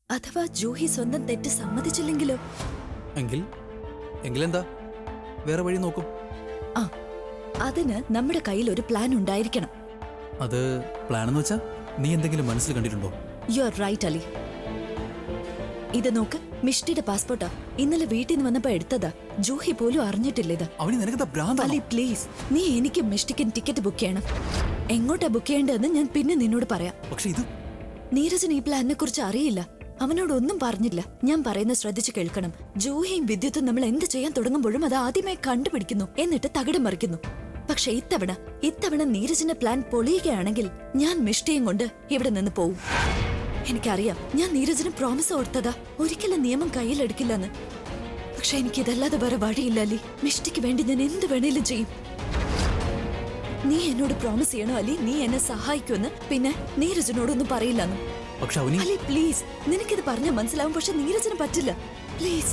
അഥവാ ജൂഹി സ്വന്തം തെറ്റ് സമ്മതിച്ചില്ലെങ്കിലോ എങ്കിൽ എങ്കിലെന്താ വേറെ വഴി നോക്കും ആ അതിന് നമ്മുടെ കയ്യിൽ ഒരു പ്ലാൻ ഉണ്ടായിരിക്കണം അത് പ്ലാൻ എന്ന് വെച്ചാ നീ എന്തെങ്കിലും മനസ്സിൽ കണ്ടിട്ടുണ്ടോ യു ആർ റൈറ്റ് അലി ഇത് നോക്ക് മിഷ്ടിയുടെ പാസ്പോർട്ടാ ഇന്നലെ വീട്ടിൽ നിന്ന് വന്നപ്പോ എടുത്തതാ ജൂഹി പോലും അറിഞ്ഞിട്ടില്ല ഇത് അവന് നിനക്കതാ ഭ്രാന്താണോ അലി പ്ലീസ് നീ എനിക്ക് മിഷ്ടിക്ക് ടിക്കറ്റ് ബുക്ക് ചെയ്യണം എങ്ങോട്ടാ ബുക്ക് ചെയ്യേണ്ടതെന്ന് ഞാൻ പിന്നെ നിന്നോട് പറയാം പക്ഷെ ഇത് നീരജന് ഈ പ്ലാനിനെ കുറിച്ച് അറിയില്ല അവനോടൊന്നും പറഞ്ഞില്ല ഞാൻ പറയുന്ന ശ്രദ്ധിച്ചു കേൾക്കണം ജൂഹിയും വിദ്യുത്തും നമ്മൾ എന്ത് ചെയ്യാൻ തുടങ്ങുമ്പോഴും അത് ആദ്യമായി കണ്ടുപിടിക്കുന്നു എന്നിട്ട് തകിടം മറിക്കുന്നു പക്ഷെ ഇത്തവണ ഇത്തവണ നീരജിന്റെ പ്ലാൻ പൊളിയുകയാണെങ്കിൽ ഞാൻ മിഷ്ടിയും കൊണ്ട് ഇവിടെ നിന്ന് പോവും എനിക്കറിയാം ഞാൻ നീരജിന് പ്രോമിസ് ഓർത്തതാ ഒരിക്കലും നിയമം കയ്യിലെടുക്കില്ലെന്ന് പക്ഷെ എനിക്ക് ഇതല്ലാതെ വേറെ വഴിയില്ല അലി മിഷ്ടിക്ക് വേണ്ടി ഞാൻ എന്ത് വേണേലും ചെയ്യും നീ എന്നോട് പ്രോമിസ് ചെയ്യണോ അലി നീ എന്നെ സഹായിക്കുമെന്ന് പിന്നെ നീരജിനോടൊന്നും പറയില്ലെന്ന് പക്ഷെ അവന് അലി പ്ലീസ് നിനക്കിത് പറഞ്ഞാൽ മനസ്സിലാവും പക്ഷെ നീരജിന് പറ്റില്ല പ്ലീസ്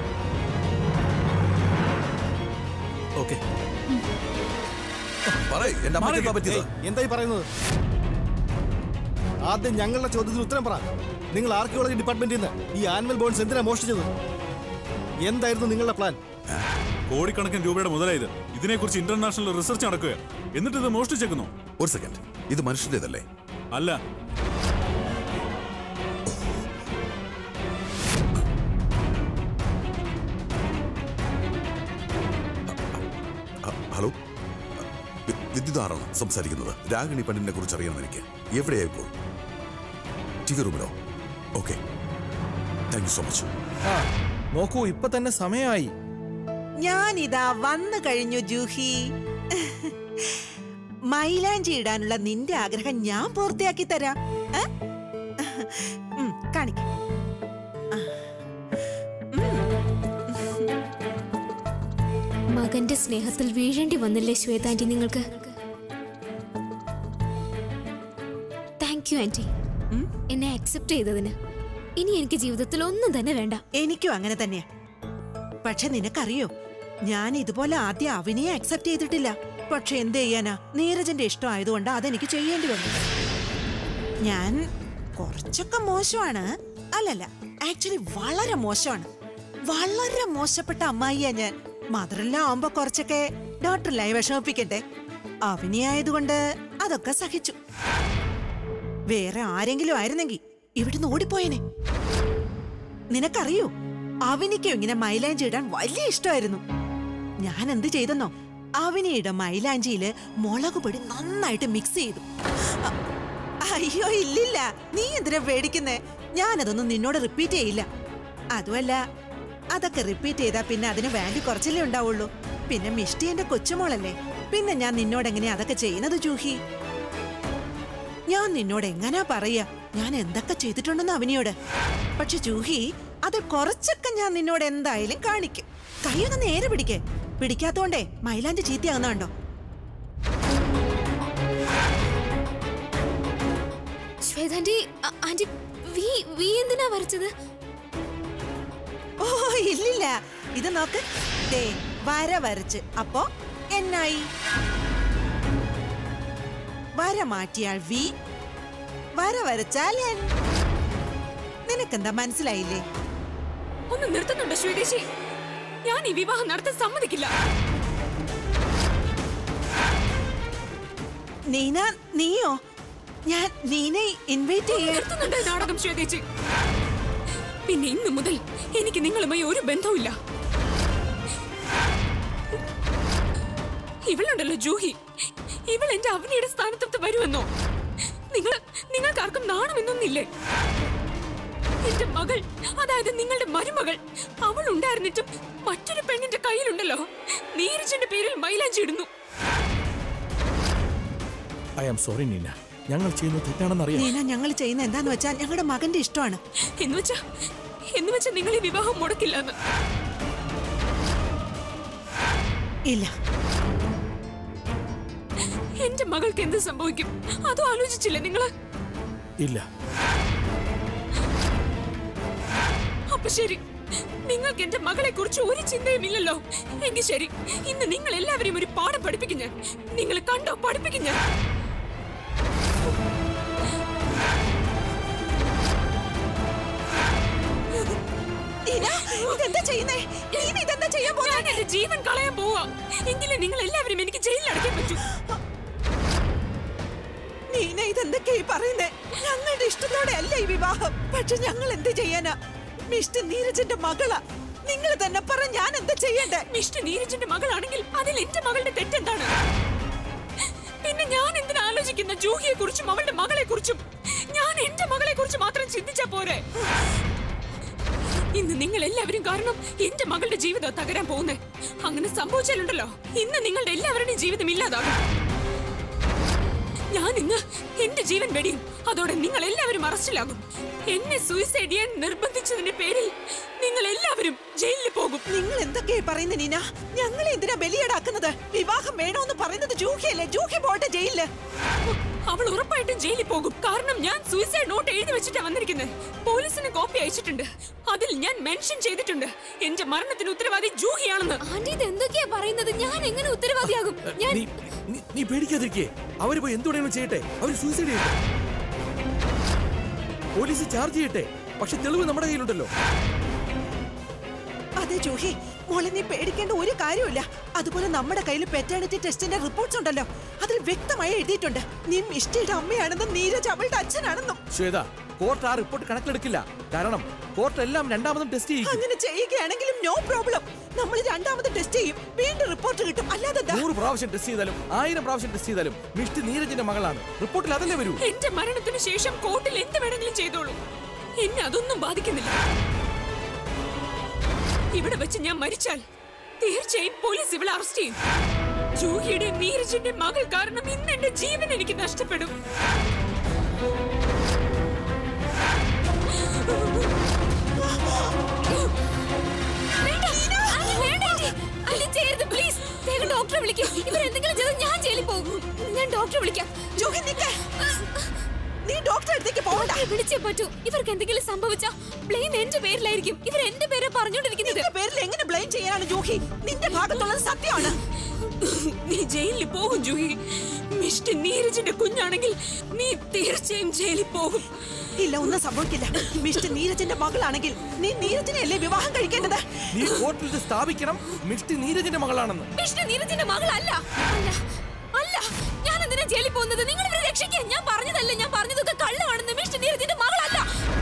ഓക്കെ പറയ് എന്റെ അമ്മയ്ക്ക് എന്താ പറ്റിയത് എന്തായി പറയുന്നത് ആദ്യം ഞങ്ങളുടെ ചോദ്യത്തിന് ഉത്തരം പറ നിങ്ങൾ ആർക്കിയോളജി ഡിപ്പാർട്ട്മെന്റിൽ നിന്ന് ഈ ആനുവൽ ബോൺസ് എന്തിനാ മോഷ്ടിച്ചത് എന്തായിരുന്നു നിങ്ങളുടെ പ്ലാൻ കോടിക്കണക്കിന് രൂപയുടെ മുതലായത് ഇതിനെക്കുറിച്ച് ഇന്റർനാഷണൽ റിസർച്ച് നടക്കുക എന്നിട്ട് ഇത് മോഷ്ടിച്ചേക്കുന്നു ഒരു സെക്കൻഡ് ഇത് മനുഷ്യന്റേതല്ലേ അല്ല ഹ- ഹലോ വി- വിദ്യുതാറാണ് സംസാരിക്കുന്നത് രാഗിണി പണ്ടിനെ കുറിച്ച് അറിയണം എനിക്ക് എവിടെയാ ഇപ്പോൾ ടി വി റൂമിലോ okay thank you so much ആ നോക്കൂ ഇപ്പൊ തന്നെ സമയമായി ഞാനിതാ വന്നു കഴിഞ്ഞു ജൂഹി മൈലാഞ്ചി ഇടാനുള്ള നിന്റെ ആഗ്രഹം ഞാൻ പൂർത്തിയാക്കി തരാം ഏ? ഉം, കാണിക്ക് മകന്റെ സ്നേഹത്തിൽ വീഴേണ്ടി വന്നില്ലേ ശ്വേത ആന്റി നിങ്ങൾക്ക് താങ്ക് യു ആന്റി എന്നെ അക്സെപ്റ്റ് ചെയ്തതിന് ഇനി എനിക്ക് ജീവിതത്തിൽ ഒന്നും തന്നെ വേണ്ട എനിക്കും അങ്ങനെ തന്നെയാ പക്ഷെ നിനക്കറിയോ ഞാൻ ഇതുപോലെ ആദ്യം അവനെയെ അക്സെപ്റ്റ് ചെയ്തിട്ടില്ല പക്ഷെ എന്ത് ചെയ്യാനാ നീരജന്റെ ഇഷ്ടം ആയതുകൊണ്ട് അതെനിക്ക് ചെയ്യേണ്ടി വന്നു ഞാൻ കുറച്ചൊക്കെ മോശമാണ് അല്ലല്ല ആക്ച്വലി വളരെ മോശമാണ് വളരെ മോശപ്പെട്ട അമ്മായിയാ ഞാൻ മദറെല്ലാം ആവുമ്പോ കുറച്ചൊക്കെ ഡോക്ടറിലായി വിഷമിപ്പിക്കട്ടെ അവനെയായതുകൊണ്ട് അതൊക്കെ സഹിച്ചു വേറെ ആരെങ്കിലും ആയിരുന്നെങ്കിൽ ഇവിടുന്ന് ഓടിപ്പോയനെ നിനക്കറിയോ അവനിക്കും ഇങ്ങനെ മൈലാഞ്ചി ഇടാൻ വലിയ ഇഷ്ടമായിരുന്നു ഞാൻ എന്ത് ചെയ്തെന്നോ അവനിയുടെ മൈലാഞ്ചിയില് മുളക് പൊടി നന്നായിട്ട് മിക്സ് ചെയ്തു അ- അയ്യോ ഇല്ലില്ല നീ എന്തിനാ പേടിക്കുന്നേ ഞാനതൊന്നും നിന്നോട് റിപ്പീറ്റ് ചെയ്യില്ല അതുമല്ല അതൊക്കെ റിപ്പീറ്റ് ചെയ്താ പിന്നെ അതിന് വാല്യൂ കുറച്ചല്ലേ ഉണ്ടാവുള്ളൂ പിന്നെ മിഷ്ടി എന്റെ കൊച്ചുമോളല്ലേ പിന്നെ ഞാൻ നിന്നോട് എങ്ങനെയാ അതൊക്കെ ചെയ്യുന്നത് ജൂഹി ഞാൻ നിന്നോട് എങ്ങനാ പറയാ ഞാൻ എന്തൊക്കെ ചെയ്തിട്ടുണ്ടെന്ന് അവനിയോട് പക്ഷെ ജൂഹി അത് കുറച്ചൊക്കെ ഞാൻ നിന്നോട് എന്തായാലും കാണിക്കും കൈയൊന്ന് നേരെ പിടിക്കേ പിടിക്കാത്തോണ്ടേ മൈലാഞ്ചി ചീത്തയാകുന്നുണ്ടോ ശ്വേത ആന്റി അ- ആന്റി വി വി എന്തിനാ വരച്ചത് ഓ ഇല്ലില്ല ഇത് നോക്ക് ദേ വര വരച്ച് അപ്പോ എന്നായി വര മാറ്റിയാൽ വി വര വരച്ചാൽ എൻ നിനക്കെന്താ മനസ്സിലായില്ലേ ഒന്ന് നിർത്തുന്നുണ്ടോ ശ്വേതേശി ഞാൻ ഈ വിവാഹം നടത്താൻ സമ്മതിക്കില്ല നീന നീയോ ഞാൻ നീനെ ഇൻവൈറ്റ് ചെയ്യാൻ നിർത്തുന്നുണ്ടോ ഈ നാടകം ശ്വേതേച്ചി പിന്നെ ഇന്നു മുതൽ എനിക്ക് നിങ്ങളുമായി ഒരു ബന്ധവുമില്ല ഇവളുണ്ടല്ലോ ജൂഹി ഇവൾ എന്റെ അവനിയുടെ സ്ഥാനത്തൊത്ത് വരുമെന്നോ നിങ്ങൾ നിങ്ങൾക്കാർക്കും നാണമെന്നൊന്നില്ലേ എന്റെ മകൾ അതായത് നിങ്ങളുടെ മരുമകൾ അവൾ ഉണ്ടായിരുന്നിട്ടും മറ്റൊരു പെണ്ണിന്റെ കയ്യിലുണ്ടല്ലോ നീരജന്റെ പേരിൽ മൈലാഞ്ചി ഇടുന്നു ഐ ആം സോറി നീന ഞങ്ങൾ ചെയ്യുന്നത് തെറ്റാണെന്നറിയാം നീന ഞങ്ങൾ ചെയ്യുന്ന എന്താന്ന് വെച്ചാൽ ഞങ്ങളുടെ മകന്റെ ഇഷ്ടമാണ് എന്ന് വെച്ചാ എന്ന് വെച്ചാ നിങ്ങൾ ഈ വിവാഹം മുടക്കില്ലെന്ന് ഇല്ല എന്റെ മകൾക്ക് എന്ത് സംഭവിക്കും അതും ആലോചിച്ചില്ലേ നിങ്ങള് ഇല്ല അപ്പൊ ശരി നിങ്ങൾക്ക് എന്റെ മകളെ കുറിച്ച് ഒരു ചിന്തയും ഇല്ലല്ലോ എങ്കിൽ ശരി ഇന്ന് നിങ്ങൾ എല്ലാവരെയും ഒരു പാഠം പഠിപ്പിക്കും ഞാൻ നിങ്ങൾ കണ്ടോ പഠിപ്പിക്കും ഞാൻ ഇതെന്താ ചെയ്യുന്നേ നീന ഇതെന്താ ചെയ്യാൻ ഞാൻ എന്റെ ജീവൻ കളയാൻ പോവാ എങ്കിലും നിങ്ങൾ എല്ലാവരും എനിക്ക് ജയിലിൽ അടയ്ക്കാൻ പറ്റൂ നീന ഇതെന്തൊക്കെയാ ഈ പറയുന്നേ ഞങ്ങളുടെ ഇഷ്ടത്തോടെ അല്ല ഈ വിവാഹം പക്ഷെ ഞങ്ങൾ എന്ത് ചെയ്യാനാ മിസ്റ്റർ നീരജന്റെ മകളാ നിങ്ങൾ തന്നെ പറ ഞാൻ എന്താ ചെയ്യണ്ടേ മിസ്റ്റർ നീരജിന്റെ മകളാണെങ്കിൽ അതിൽ എന്റെ മകളുടെ തെറ്റെന്താണ് പിന്നെ ഞാൻ എന്തിനാ ആലോചിക്കുന്ന ജൂഹിയെ കുറിച്ചും അവളുടെ മകളെ കുറിച്ചും ഞാൻ എന്റെ മകളെ കുറിച്ച് മാത്രം ചിന്തിച്ചാ പോരെ ഇന്ന് നിങ്ങൾ എല്ലാവരും കാരണം എന്റെ മകളുടെ ജീവിതം തകരാൻ പോകുന്നേ അങ്ങനെ സംഭവിച്ചാലുണ്ടല്ലോ ഇന്ന് നിങ്ങളുടെ എല്ലാവരുടെയും ജീവിതം ഇല്ലാതാകും ഞാൻ ഇന്ന് എന്റെ ജീവൻ വെടിയും അതോടെ നിങ്ങൾ എല്ലാവരും അറസ്റ്റിലാകും എന്നെ സൂയിസൈഡ് ചെയ്യാൻ നിർബന്ധിച്ചതിന്റെ പേരിൽ നിങ്ങൾ എല്ലാവരും ജയിലിൽ പോകും നിങ്ങൾ എന്തൊക്കെയാ പറയുന്നത് നീന ഞങ്ങളെ എന്തിനാ ബലിയേടാക്കുന്നത് വിവാഹം വേണോന്ന് പറയുന്നത് ജൂഹിയല്ലേ ജൂഹി പോട്ടെ ജയിലില് അവൾ ഉറപ്പായിട്ടും ജയിലിൽ പോകും കാരണം ഞാൻ സൂയിസൈഡ് നോട്ട് എഴുതി വെച്ചിട്ടാ വന്നിരിക്കുന്നത് പോലീസിന് കോപ്പി അയച്ചിട്ടുണ്ട് അതിൽ ഞാൻ മെൻഷൻ ചെയ്തിട്ടുണ്ട് എന്റെ മരണത്തിന് ഉത്തരവാദി ജൂഹിയാണെന്ന് ആന്റി ഇത് എന്തൊക്കെയാ പറയുന്നത് ഞാൻ എങ്ങനെ ഉത്തരവാദിയാകും ഞാൻ നീ നീ- നീ പേടിക്കാതിരിക്കേ അവര് പോയി എന്തുവേണമെങ്കിലും ചെയ്യട്ടെ അവര് സൂയിസൈഡ് ചെയ്യട്ടെ പോലീസ് ചാർജ് ചെയ്യട്ടെ പക്ഷെ തെളിവ് നമ്മുടെ കയ്യിലുണ്ടല്ലോ അതെ ജൂഹി മോളെ നീ പേടിക്കേണ്ട ഒരു കാര്യമില്ല അതുപോലെ നമ്മുടെ കയ്യിൽ പെറ്റേണിറ്റി ടെസ്റ്റിന്റെ റിപ്പോർട്ട്സ് ഉണ്ടല്ലോ അതിൽ വ്യക്തമായി എഴുതിയിട്ടുണ്ട് നീ മിഷ്ടിയുടെ അമ്മയാണെന്നും നീരജ് അവളുടെ അച്ഛനാണെന്നും ശ്വേത കോർട്ട് ആ റിപ്പോർട്ട് കണക്കിലെടുക്കില്ല കാരണം കോർട്ട് എല്ലാം രണ്ടാമതും ടെസ്റ്റ് ചെയ്യും അങ്ങനെ ചെയ്യുകയാണെങ്കിലും നോ പ്രോബ്ലം നമ്മൾ രണ്ടാമത് ടെസ്റ്റ് ചെയ്യും വീണ്ടും റിപ്പോർട്ട് കിട്ടും അല്ലാതെ എന്താ? നൂറ് പ്രാവശ്യം ടെസ്റ്റ് ചെയ്താലും ആയിരം പ്രാവശ്യം ടെസ്റ്റ് ചെയ്താലും മിഷ്ടി നീരജിന്റെ മകളാണ് റിപ്പോർട്ടിൽ അതല്ലേ വരൂ എന്റെ മരണത്തിന് ശേഷം കോർട്ടിൽ എന്ത് വേണമെങ്കിലും ചെയ്തോളൂ എന്നെ അതൊന്നും ബാധിക്കുന്നില്ല ഇവിടെ വെച്ച് ഞാൻ മരിച്ചാൽ തീർച്ചയായും പോലീസ് ഇവളെ അറസ്റ്റ് ചെയ്യും ജൂഹിയുടെ നീരജിന്റെ മകൾ കാരണം ഇന്ന് എന്റെ ജീവൻ എനിക്ക് നഷ്ടപ്പെടും ഡോക്ടറെ വിളിക്കാം ഇവരെന്തെങ്കിലും ചെയ്താൽ ഞാൻ ജയിലിൽ പോകും ഞാൻ ഡോക്ടറെ വിളിക്കാം ജൂഹി നിക്ക്. നീ ഡോക്ടറെ അടുത്തേക്ക് പോകണ്ട ഡോക്ടറെ വിളിച്ചേ പറ്റൂ ഇവർക്ക് എന്തെങ്കിലും സംഭവിച്ച ബ്ലെയിം എന്റെ പേരിലായിരിക്കും ഇവർ എന്റെ പേര് പറഞ്ഞുകൊണ്ടിരിക്കുന്നത് നിന്റെ പേരിൽ എങ്ങനെ ബ്ലെയിം ചെയ്യാനാണ് ജൂഹി നിന്റെ ഭാഗത്തുള്ളത് സത്യമാണ് നീ ജയിലിൽ പോകും ജൂഹി മിസ്റ്റർ നീരജിന്റെ കുഞ്ഞാണെങ്കിൽ നീ തീർച്ചയായും ജയിലിൽ പോകും ഇല്ല ഒന്നും സംഭവിക്കില്ല മിസ്റ്റർ നീരജിന്റെ മകളാണെങ്കിൽ നീ നീരജിനെ അല്ലേ വിവാഹം കഴിക്കേണ്ടത് നീ കോർട്ടിൽ ഇത് സ്ഥാപിക്കണം മിഷ്ടി നീരജിന്റെ മകളാണെന്ന് വിഷ്ണു നീരജിന്റെ മകളല്ല അല്ല അല്ല ഞാൻ എന്തിനാ ജയിലിൽ പോകുന്നത് നിങ്ങൾ ഇവരെ രക്ഷിക്കാൻ ഞാൻ പറഞ്ഞതല്ലേ ഞാൻ പറഞ്ഞതൊക്കെ കള്ളമാണെന്ന് വിഷ്ണു നീരജിന്റെ മകളല്ല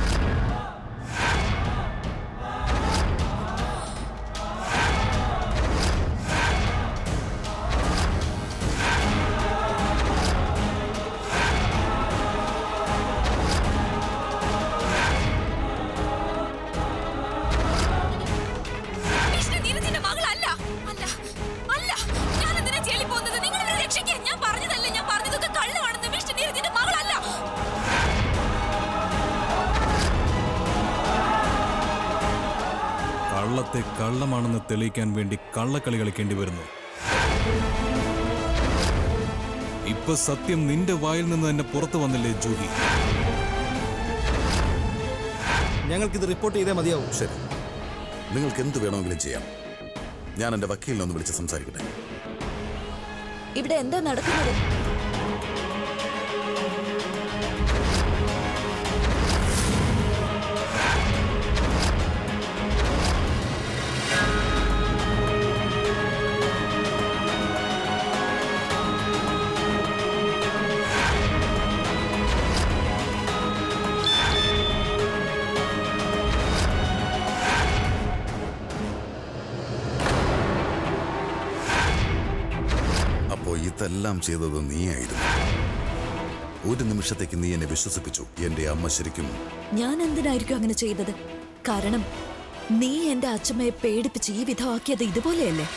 വിഷ്ണു നീരജിന്റെ മകളല്ല അല്ല അല്ല ഞാൻ എന്തിനാ ജയിലിൽ പോകുന്നത് നിങ്ങൾ ഇവരെ രക്ഷിക്കാൻ ഞാൻ പറഞ്ഞതല്ലേ ഞാൻ പറഞ്ഞതൊക്കെ കള്ളമാണെന്ന് വിഷ്ണു നീരജിന്റെ മകളല്ല കള്ളത്തെ കള്ളമാണെന്ന് തെളിയിക്കാൻ വേണ്ടി കള്ളക്കളി കളിക്കേണ്ടി വരുന്നു ഇപ്പൊ സത്യം നിന്റെ വായിൽ നിന്ന് തന്നെ പുറത്തു വന്നില്ലേ ജൂഹി ഞങ്ങൾക്കിത് റിപ്പോർട്ട് ചെയ്തേ മതിയാവും ശരി നിങ്ങൾക്ക് എന്ത് വേണമെങ്കിലും ചെയ്യാം ഞാൻ എൻ്റെ വക്കീലിനെ ഒന്ന് വിളിച്ച് സംസാരിക്കട്ടെ ഇവിടെ എന്താ നടക്കുന്നത് അപ്പോ ഇതെല്ലാം ചെയ്തത് നീയായിരുന്നു ഒരു നിമിഷത്തേക്ക് നീ എന്നെ വിശ്വസിപ്പിച്ചു എന്റെ അമ്മ ശരിക്കും ഞാൻ എന്തിനായിരിക്കും അങ്ങനെ ചെയ്തത് കാരണം നീ എന്റെ അച്ഛമ്മയെ പേടിപ്പിച്ച് ഈ വിധമാക്കിയത് ഇതുപോലെയല്ലേ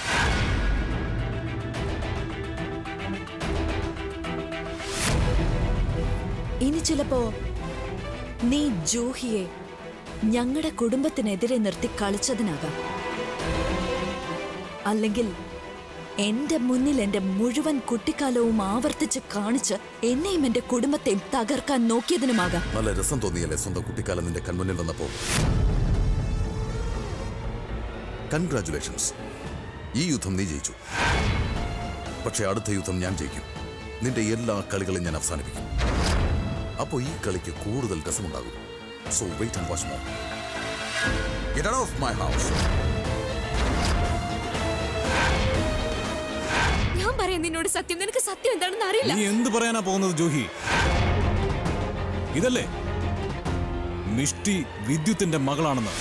ഇനി ചിലപ്പോ നീ ജൂഹിയെ ഞങ്ങളുടെ കുടുംബത്തിനെതിരെ നിർത്തി കളിച്ചതിനാകാം അല്ലെങ്കിൽ എന്റെ മുന്നിൽ എന്റെ മുഴുവൻ കുട്ടിക്കാലവും ആവർത്തിച്ച് കാണിച്ച് എന്നെയും എന്റെ കുടുംബത്തെയും തകർക്കാൻ നോക്കിയതിനുമാകാം നല്ല രസം തോന്നിയല്ലേ സ്വന്തം കുട്ടിക്കാലം നിന്റെ കൺമുന്നിൽ വന്നപ്പോ കൺഗ്രാറ്റുലേഷൻസ് ഈ യുദ്ധം നീ ജയിച്ചു പക്ഷെ അടുത്ത യുദ്ധം ഞാൻ ജയിക്കും നിന്റെ എല്ലാ കളികളും ഞാൻ അവസാനിപ്പിക്കും അപ്പോൾ ഈ കളിക്ക് കൂടുതൽ രസമുണ്ടാകും so wait and watch more Get out of my house. ഞാൻ പറയാം നിന്നോട് സത്യം നിനക്ക് സത്യം എന്താണെന്ന് അറിയില്ല നീ എന്ത് പറയാനാ പോകുന്നത് ജൂഹി ഇതല്ലേ മിഷ്ടി വിദ്യുത്തിന്റെ മകളാണെന്ന്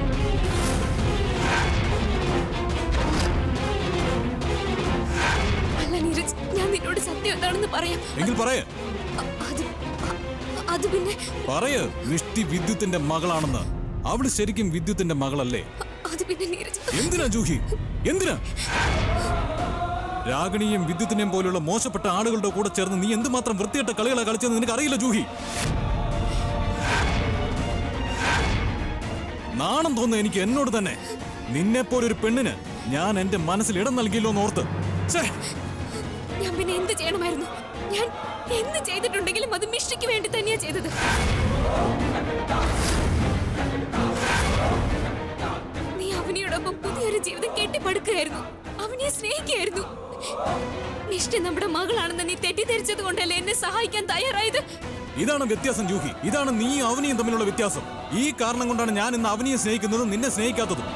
അല്ല നീരജ് ഞാൻ നിന്നോട് സത്യം എന്താണെന്ന് പറയാം എങ്കിൽ പറയ അ- അത് അ- അത് പിന്നെ പറയ മിഷ്ടി വിദ്യുത്തിന്റെ മകളാണെന്ന് അവള് ശരിക്കും വിദ്യുത്തിന്റെ മകളല്ലേ അ- അത് പിന്നെ നീരജ് എന്തിനാ ജൂഹി എന്തിനാ രാഗിണിയും വിദ്യുത്തിനെയും പോലുള്ള മോശപ്പെട്ട ആളുകളുടെ കൂടെ ചേർന്ന് നീ എന്തുമാത്രം വൃത്തികെട്ട കളികളെ കളിച്ചെന്ന് നിനക്ക് അറിയില്ല ജൂഹി നാണം തോന്നുന്നു എനിക്ക് എന്നോട് തന്നെ നിന്നെ ഒരു പെണ്ണിന് ഞാൻ എന്റെ മനസ്സിൽ ഇടം നൽകിയല്ലോ എന്ന് ഓർത്ത് ഛേ, ഞാൻ പിന്നെ എന്ത് ചെയ്യണമായിരുന്നു ഞാൻ എന്ത് ചെയ്തിട്ടുണ്ടെങ്കിലും അത് മിഷ്ടിക്ക് വേണ്ടി തന്നെയാ ചെയ്തത് നീ അവനിയോടൊപ്പം പുതിയൊരു ജീവിതം കെട്ടിപ്പടുക്കുകയായിരുന്നു അവനെ സ്നേഹിക്കുകയായിരുന്നു മിഷ്ടി നമ്മുടെ മകളാണെന്ന് നീ തെറ്റിദ്ധരിച്ചത് കൊണ്ടല്ലേ എന്നെ സഹായിക്കാൻ തയ്യാറായത് ഇതാണ് വ്യത്യാസം ജൂഹി ഇതാണ് നീയും അവനിയും തമ്മിലുള്ള വ്യത്യാസം ഈ കാരണം കൊണ്ടാണ് ഞാൻ ഇന്ന് അവനിയെ സ്നേഹിക്കുന്നതും നിന്നെ സ്നേഹിക്കാത്തതും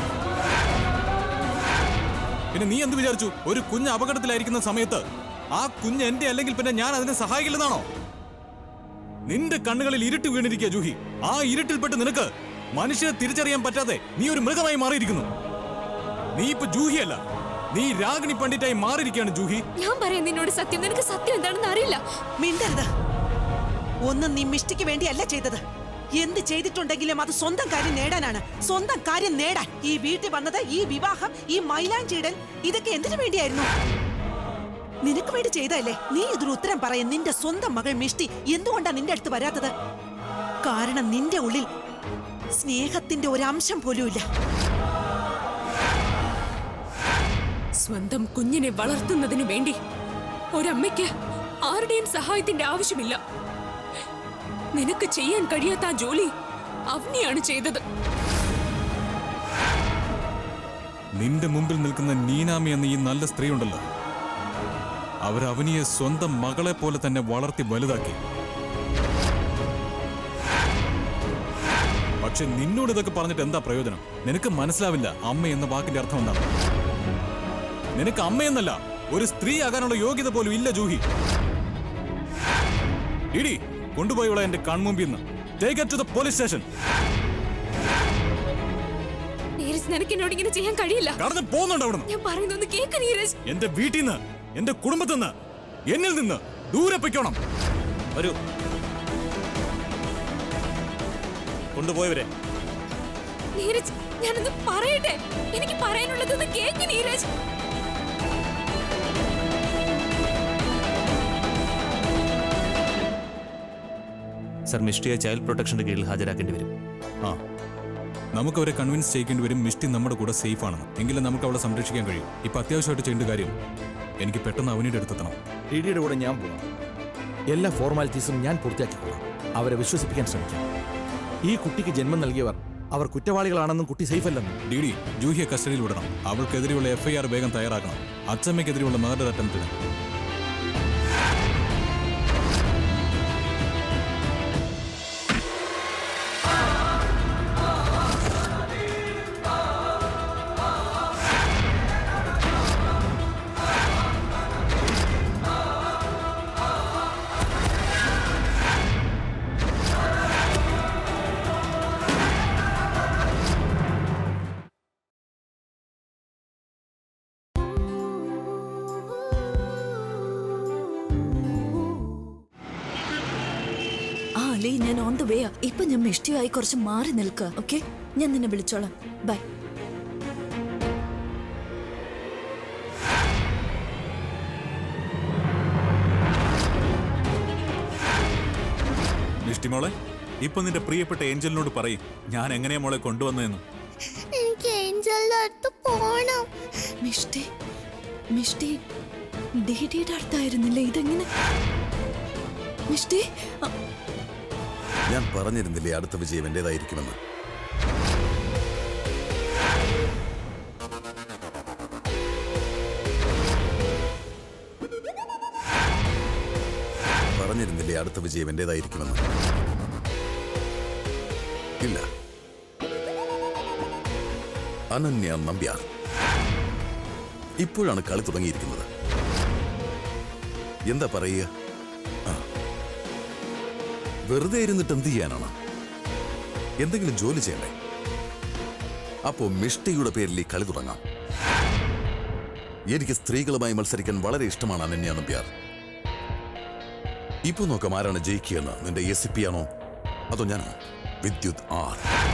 പിന്നെ നീ എന്ത് വിചാരിച്ചു ഒരു കുഞ്ഞ് അപകടത്തിലായിരിക്കുന്ന സമയത്ത് ആ കുഞ്ഞ് എന്റെ അല്ലെങ്കിൽ പിന്നെ ഞാൻ അതിനെ സഹായിക്കില്ലെന്നാണോ നിന്റെ കണ്ണുകളിൽ ഇരുട്ട് വീണിരിക്കുക ജൂഹി ആ ഇരുട്ടിൽപ്പെട്ട് നിനക്ക് മനുഷ്യനെ തിരിച്ചറിയാൻ പറ്റാതെ നീ ഒരു മൃഗമായി മാറിയിരിക്കുന്നു നീ ഇപ്പൊ ജൂഹിയല്ല നീ രാഗിണി പണ്ഡിറ്റായി മാറിയിരിക്കുകയാണ് ജൂഹി ഞാൻ പറയാം നിന്നോട് സത്യം നിനക്ക് സത്യം എന്താണെന്ന് അറിയില്ല മിണ്ടരുത് ഒന്നും നീ മിഷ്ടിക്ക് വേണ്ടിയല്ല ചെയ്തത് എന്ത് ചെയ്തിട്ടുണ്ടെങ്കിലും അത് സ്വന്തം കാര്യം നേടാനാണ് സ്വന്തം കാര്യം നേടാൻ ഈ വീട്ടിൽ വന്നത് ഈ വിവാഹം ഈ മൈലാഞ്ചിടൽ ഇതൊക്കെ എന്തിനു വേണ്ടിയായിരുന്നു നിനക്ക് വേണ്ടി ചെയ്തല്ലേ നീ ഇതിന് ഉത്തരം പറയും നിന്റെ സ്വന്തം മകൾ മിഷ്ടി എന്തുകൊണ്ടാ നിന്റെ അടുത്ത് വരാത്തത് കാരണം നിന്റെ ഉള്ളിൽ സ്നേഹത്തിന്റെ ഒരു അംശം പോലും ഇല്ല സ്വന്തം കുഞ്ഞിനെ വളർത്തുന്നതിന് വേണ്ടി ഒരമ്മയ്ക്ക് ആരുടെയും സഹായത്തിന്റെ ആവശ്യമില്ല നിനക്ക് ചെയ്യാൻ കഴിയാത്ത ആ ജോലി അവനെയാണ് ചെയ്തത് നിന്റെ മുമ്പിൽ നിൽക്കുന്ന നീനാമി എന്ന ഈ നല്ല സ്ത്രീ ഉണ്ടല്ലോ അവരവനിയെ സ്വന്തം മകളെ പോലെ തന്നെ വളർത്തി വലുതാക്കി പക്ഷെ നിന്നോട് ഇതൊക്കെ പറഞ്ഞിട്ട് എന്താ പ്രയോജനം നിനക്ക് മനസ്സിലാവില്ല അമ്മ എന്ന വാക്കിന്റെ അർത്ഥം എന്താണ് നിനക്ക് അമ്മയെന്നല്ല ഒരു സ്ത്രീ ആകാനുള്ള യോഗ്യത പോലും ഇല്ല ജൂഹി ഇടി കൊണ്ടുപോയുള്ള എന്റെ കൺമുമ്പിൽ നിന്ന് take to the police station Neeraj നിനക്ക് എന്നോട് ഇങ്ങനെ ചെയ്യാൻ കഴിയില്ല കടന്ന് പോകുന്നുണ്ട് അവിടുന്ന് ഞാൻ പറയുന്നൊന്ന് കേക്ക് നീരജ് എന്റെ വീട്ടിൽ നിന്ന് എന്റെ കുടുംബത്തിൽ നിന്ന് എന്നിൽ നിന്ന് ദൂരെ പൊയ്ക്കോണം വരൂ കൊണ്ടുപോയവരെ നീരജ് ഞാനൊന്ന് പറയട്ടെ എനിക്ക് പറയാനുള്ളതൊന്ന് കേക്ക് നീരജ് സർ മിഷ്ടിയെ ചൈൽഡ് പ്രൊട്ടക്ഷന്റെ കീഴിൽ ഹാജരാക്കേണ്ടി വരും ആ നമുക്ക് അവരെ കൺവിൻസ് ചെയ്യേണ്ടി വരും മിഷ്ടി നമ്മുടെ കൂടെ സേഫ് ആണെന്ന് എങ്കിലും നമുക്ക് അവളെ സംരക്ഷിക്കാൻ കഴിയും ഇപ്പൊ അത്യാവശ്യമായിട്ട് ചെയ്യേണ്ട കാര്യം എനിക്ക് പെട്ടെന്ന് അവനിയുടെ അടുത്തെത്തണം ഡി ഡിയുടെ കൂടെ ഞാൻ പോവാം എല്ലാ ഫോർമാലിറ്റീസും ഞാൻ പൂർത്തിയാക്കിക്കൊള്ളാം അവരെ വിശ്വസിപ്പിക്കാൻ ശ്രമിക്കാം ഈ കുട്ടിക്ക് ജന്മം നൽകിയവർ അവർ കുറ്റവാളികളാണെന്നും കുട്ടി സേഫ് അല്ലെന്നും ഡി ഡി ജൂഹിയെ കസ്റ്റഡിയിൽ വിടണം അവൾക്കെതിരെയുള്ള എഫ്ഐആർ വേഗം തയ്യാറാക്കണം അച്ചമ്മയ്ക്കെതിരെയുള്ള മർഡർ അറ്റംപ്റ്റിന് ആ അല്ലേ ഞാൻ ഓൺ ദ വേ ഇപ്പൊ ഞാൻ മിഷ്ടിയായി കുറച്ച് മാറി നിൽക്കുക ഓക്കെ ഞാൻ നിന്നെ വിളിച്ചോളാം ബൈ മിഷ്ടി മോളെ ഇപ്പൊ നിന്റെ പ്രിയപ്പെട്ട ഏഞ്ചലിനോട് പറയും ഞാൻ എങ്ങനെയാ മോളെ കൊണ്ടുവന്നതെന്ന് എനിക്ക് ഏഞ്ചലിന്റെ അടുത്ത് പോണം മിഷ്ടി മിഷ്ടി ഡിഡിയുടെ അടുത്തായിരുന്നില്ലേ ഇതെങ്ങനെ മിഷ്ടി അ- ഞാൻ പറഞ്ഞിരുന്നില്ലേ അടുത്ത വിജയം എന്റേതായിരിക്കുമെന്ന് പറഞ്ഞിരുന്നില്ലേ അടുത്ത വിജയം എന്റേതായിരിക്കുമെന്ന് ഇല്ല അനന്യ നമ്പ്യാർ ഇപ്പോഴാണ് കളി തുടങ്ങിയിരിക്കുന്നത് എന്താ പറയുക ആ. വെറുതെ ഇരുന്നിട്ട് എന്ത് ചെയ്യാനാണ് എന്തെങ്കിലും ജോലി ചെയ്യണ്ടേ അപ്പോ മിഷ്ടിയുടെ പേരിൽ ഈ കളി തുടങ്ങാം എനിക്ക് സ്ത്രീകളുമായി മത്സരിക്കാൻ വളരെ ഇഷ്ടമാണ് അനന്യ നമ്പ്യാർ ഇപ്പൊ നോക്കാം ആരാണ് ജയിക്കുകയെന്ന് നിന്റെ എസ് പി ആണോ അതോ ഞാനോ വിദ്യുത് ആർ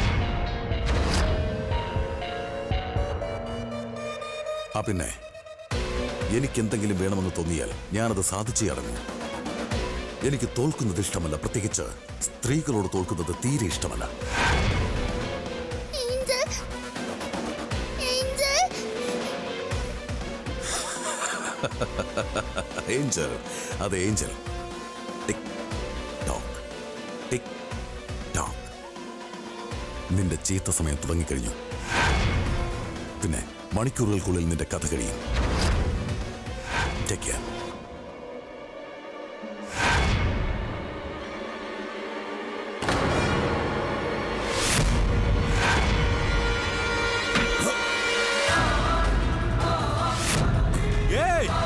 ആ പിന്നെ എനിക്ക് എന്തെങ്കിലും വേണമെന്ന് തോന്നിയാൽ ഞാനത് സാധിച്ചേ അടങ്ങൂ എനിക്ക് തോൽക്കുന്നത് ഇഷ്ടമല്ല പ്രത്യേകിച്ച് സ്ത്രീകളോട് തോൽക്കുന്നത് തീരെ ഇഷ്ടമല്ല ഏഞ്ചൽ ഏഞ്ചൽ ഏഞ്ചൽ അതെ angel tick tock tick tock നിന്റെ ചീത്ത സമയം തുടങ്ങിക്കഴിഞ്ഞു പിന്നെ മണിക്കൂറുകൾക്കുള്ളിൽ നിന്റെ കഥ കഴിയും Take care. ഏയ്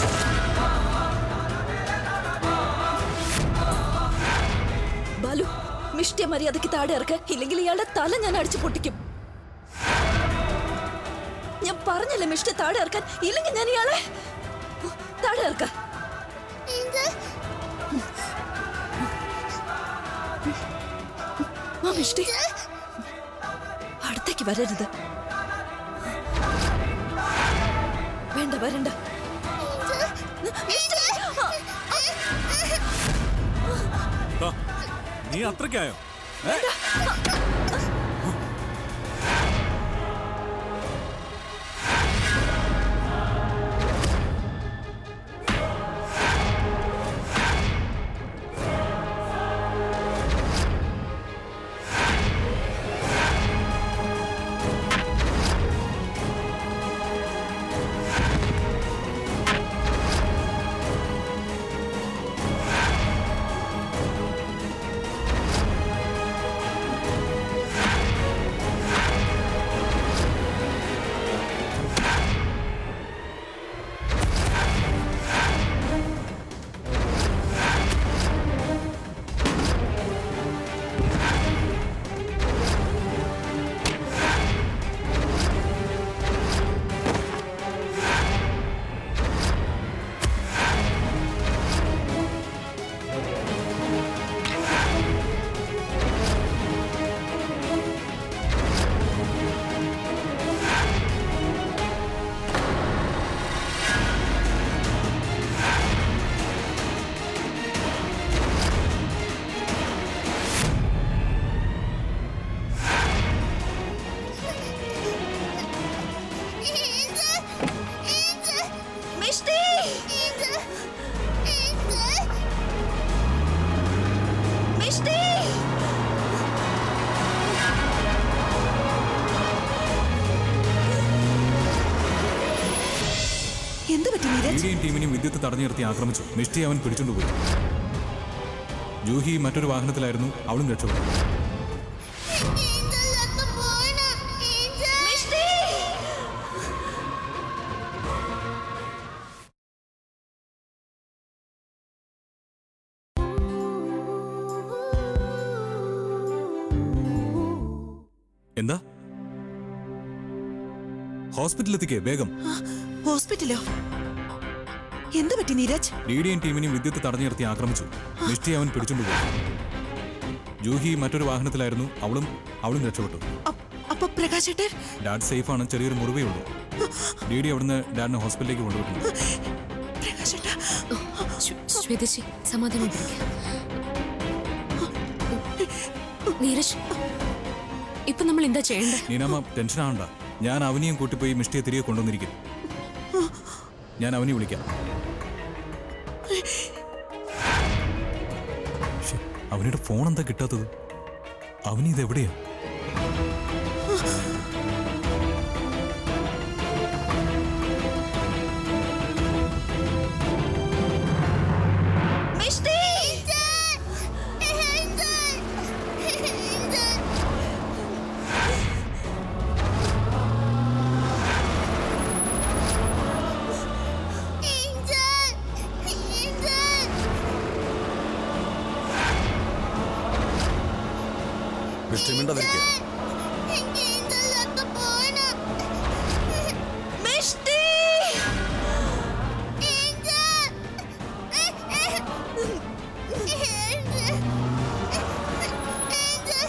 ബാലു മിഷ്ടിയ മര്യാദയ്ക്ക് താഴെ ഇറക്ക ഇല്ലെങ്കിൽ ഇയാളുടെ തല ഞാൻ അടിച്ചു പൊട്ടിക്കും ഞാൻ പറഞ്ഞല്ലേ മിഷ്ടി താഴെ ഇറക്കാൻ ഇല്ലെങ്കിൽ ഞാൻ ഇയാളെ താഴെ ഇറക്ക ഏഞ്ചൽ ആ മിഷ്ടി അടുത്തേക്ക് വരരുത് വേണ്ട വരണ്ട മിഷ്ടി, ആ, ആ, നീ അത്രയ്ക്കായോ ഏ? Angel angel Mishti angel angel Mishti എന്ത് പറ്റി നീരജ് ഇന്ത്യൻ ടീമിനെയും വിദ്യുത്ത് തടഞ്ഞു നിർത്തി ആക്രമിച്ചു മിഷ്ടി അവൻ പിടിച്ചുകൊണ്ടുപോയി ജൂഹി മറ്റൊരു വാഹനത്തിലായിരുന്നു അവളും രക്ഷപ്പെട്ടു ഏഞ്ചൽ ഒന്ന് പോണം ഏഞ്ചൽ മിഷ്ടി എന്താ ഹോസ്പിറ്റലിലെത്തിക്കേ വേഗം ഹോസ്പിറ്റലോ എന്ത് പറ്റി നീരജ് ഡി ഡി എൻ ടീമിനെയും വിദ്യുത്ത് തടഞ്ഞു നിർത്തി ആക്രമിച്ചു മിഷ്ടി അവൻ പിടിച്ചുകൊണ്ടുപോയി ജൂഹി മറ്റൊരു വാഹനത്തിലായിരുന്നു അവളും അവളും രക്ഷപ്പെട്ടു അപ്പ്- അപ്പൊ പ്രകാശേട്ടൻ ഡാഡ് സേഫാണ് ചെറിയൊരു മുറിവേ ഉള്ളൂ ഡി ഡി അവിടുന്ന് ഡാഡിനെ ഹോസ്പിറ്റലിലേക്ക് കൊണ്ടുപോയിട്ടുണ്ട് പ്രകാശേട്ടാ ശ്വേതശി സമാധാനമായിട്ടിരിക്കുക നീരജ് ഇപ്പൊ നമ്മൾ എന്താ ചെയ്യണ്ടേ നീനാമ ടെൻഷൻ ആവണ്ട ഞാൻ അവനെയും കൂട്ടിപ്പോയി മിഷ്ടിയെ തിരികെ കൊണ്ടുവന്നിരിക്കും ഞാൻ അവനെ വിളിക്കാം ശ്ശെ, അവനുടെ ഫോൺ എന്താ കിട്ടാത്തത് അവന് ഇത് എവിടെയാ മിഷ്ടി ഏഞ്ചൽ ഏഞ്ചൽ മിണ്ടാതിരിക്കുക ഏഞ്ചൽ ഒന്ന് പോണം മിഷ്ടി ഏഞ്ചൽ ഏഞ്ചൽ ഏഞ്ചൽ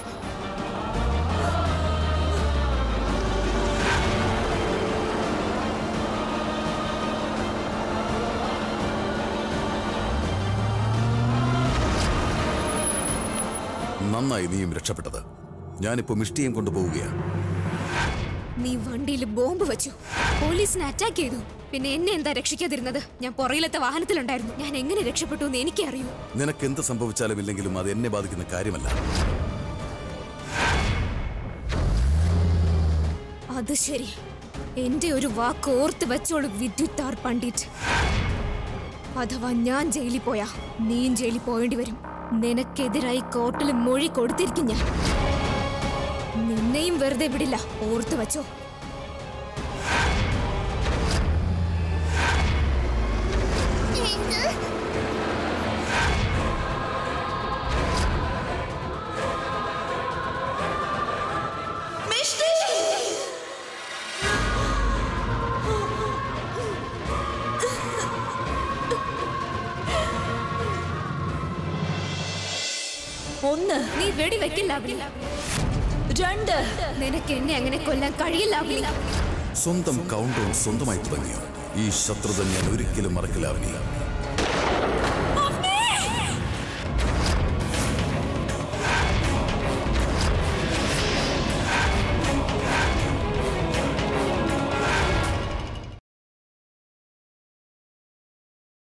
നന്നായി നീയും രക്ഷപ്പെട്ടത് ഞാനിപ്പോ മിഷ്ടിയും കൊണ്ടുപോവുകയാണ് നീ വണ്ടിയിൽ ബോംബ് വെച്ചു പോലീസിനെ അറ്റാക്ക് ചെയ്തു പിന്നെ എന്നെ എന്താ രക്ഷിക്കാതിരുന്നത് ഞാൻ പുറയിലത്തെ വാഹനത്തിലുണ്ടായിരുന്നു ഞാൻ എങ്ങനെ രക്ഷപ്പെട്ടു എന്ന് എനിക്കേ അറിയൂ നിനക്ക് എന്ത് സംഭവിച്ചാലും ഇല്ലെങ്കിലും അത് എന്നെ ബാധിക്കുന്ന കാര്യമല്ല അത് ശരി എന്റെ ഒരു വാക്ക് ഓർത്ത് വെച്ചോളൂ വിദ്യുത്താർ പണ്ഡിറ്റ് അഥവാ ഞാൻ ജയിലിൽ പോയാ നീയും ജയിലിൽ പോയേണ്ടി വരും നിനക്കെതിരായി കോർട്ടിൽ മൊഴി കൊടുത്തിരിക്കും ഞാൻ നിന്നെയും വെറുതെ വിടില്ല ഓർത്ത് വെച്ചോ ഏഞ്ചൽ ഒന്ന് നീ വെടി വെക്കില്ല അവനി രണ്ട് നിനക്ക് എന്നെ അങ്ങനെ കൊല്ലാൻ കഴിയില്ല അവനി സ്വന്തം കൗണ്ട് ഡൗൺ സ്വന്തമായി തുടങ്ങിയോ ഈ ശത്രുത ഞാൻ ഒരിക്കലും മറക്കില്ല അവനെ